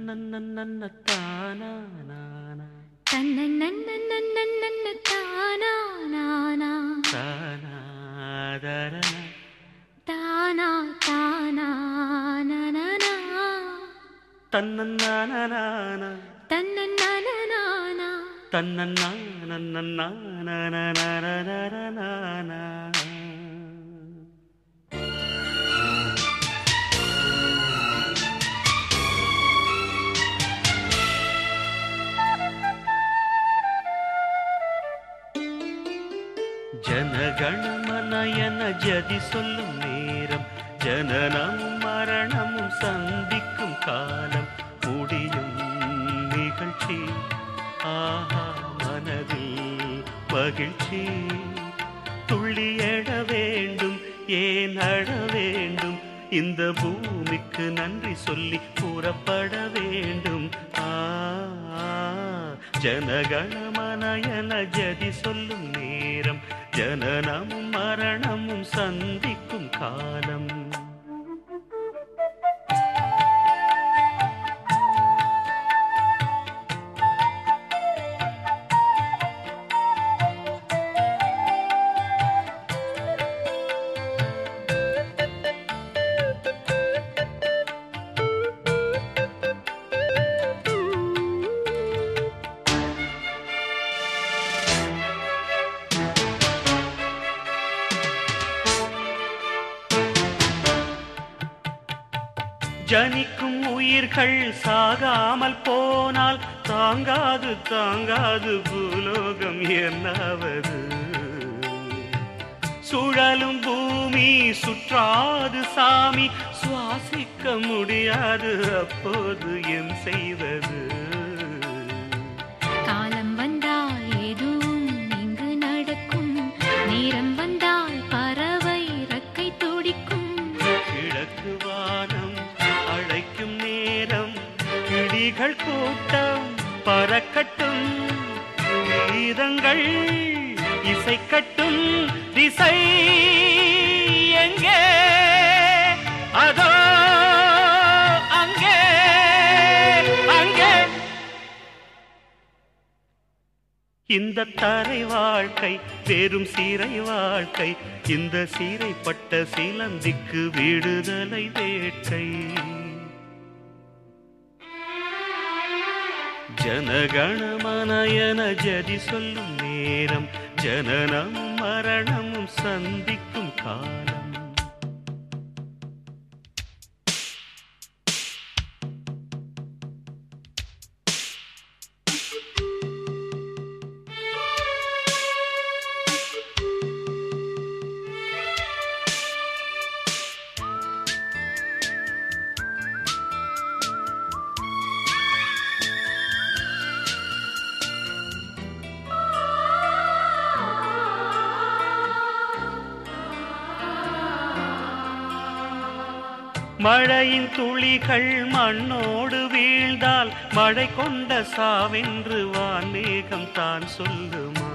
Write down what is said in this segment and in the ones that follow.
தன்னன்னன்னன்ன தானா நானா தன்னன்னன்னன்னன்னன்ன தானா நானா தானா தரன தானா தானா நனனா தன்னன்னானா தன்னன்னனனானா தன்னன்னானன்னானனானனானனானா ஜனகணமனயன ஜதி சொல்லும் நேரம் ஜனனமும் மரணமும் சந்திக்கும் காலம் முடியும் நிகழ்ச்சி ஆஹா மனதில் மகிழ்ச்சி துள்ளி எழ வேண்டும் ஏன் அழ வேண்டும் இந்த பூமிக்கு நன்றி சொல்லி கூறப்பட வேண்டும் ஆ ஜனகணமனயன ஜதி சொல்லும் நேரம் ஜனனமும் மரணமும் சந்திக்கும் காலம் ஜனிக்கும் உயிர்கள் சாகாமல் போனால் தாங்காது தாங்காது பூலோகம் என்னாவது சுழலும் பூமி சுற்றாது சாமி சுவாசிக்க முடியாது அப்போது என் செய்வது காலம் வந்தால் எதுவும் இங்கு நடக்கும் நேரம் வந்தால் பறவை ரக்கை துடிக்கும் கிழக்கு வானம் அழைக்கும் நேரம் கிளிகள் கூட்டம் பறக்கட்டும் கீதங்கள் இசைக்கட்டும் திசை எங்கே அதோ அங்கே அங்கே இந்த தரை வாழ்க்கை வெறும் சீரை வாழ்க்கை இந்த சீரைப்பட்ட சிலந்திக்கு விடுதலை வேட்கை ஜனகணமனயன ஜதி சொல்லும் நேரம் ஜனனமும் மரணமும் சந்திக்கும் காலம் மழையின் துளிகள் மண்ணோடு வீழ்ந்தால் மழை கொண்ட சாவென்று வான்மேகம் தான் சொல்லுமா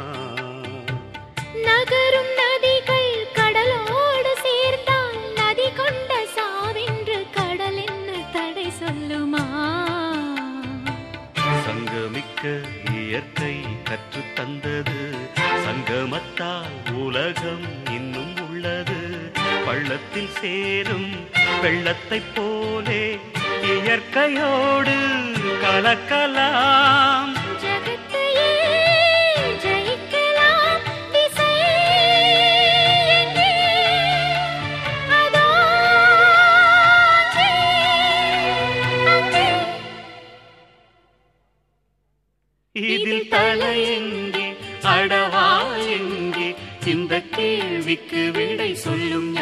நகரும் நதிகள் கடலோடு சேர்ந்தால் நதி கொண்ட சாவென்று கடல் என்ன தடை சொல்லுமா சங்கமிக்க இயற்கை கற்று தந்தது சங்கமத்தால் உலகம் இன்னும் உள்ளது பள்ளத்தில் சேரும் வெள்ளத்தைப் போலே இயற்கையோடு கலக்கலாம் ஜகத்தையே ஜெயிக்கலாம் திசை எங்கே? அதோ அங்கே, அங்கே. இதில் தலை எங்கே அடவா எங்கே இந்த கேள்விக்கு விடை சொல்லும்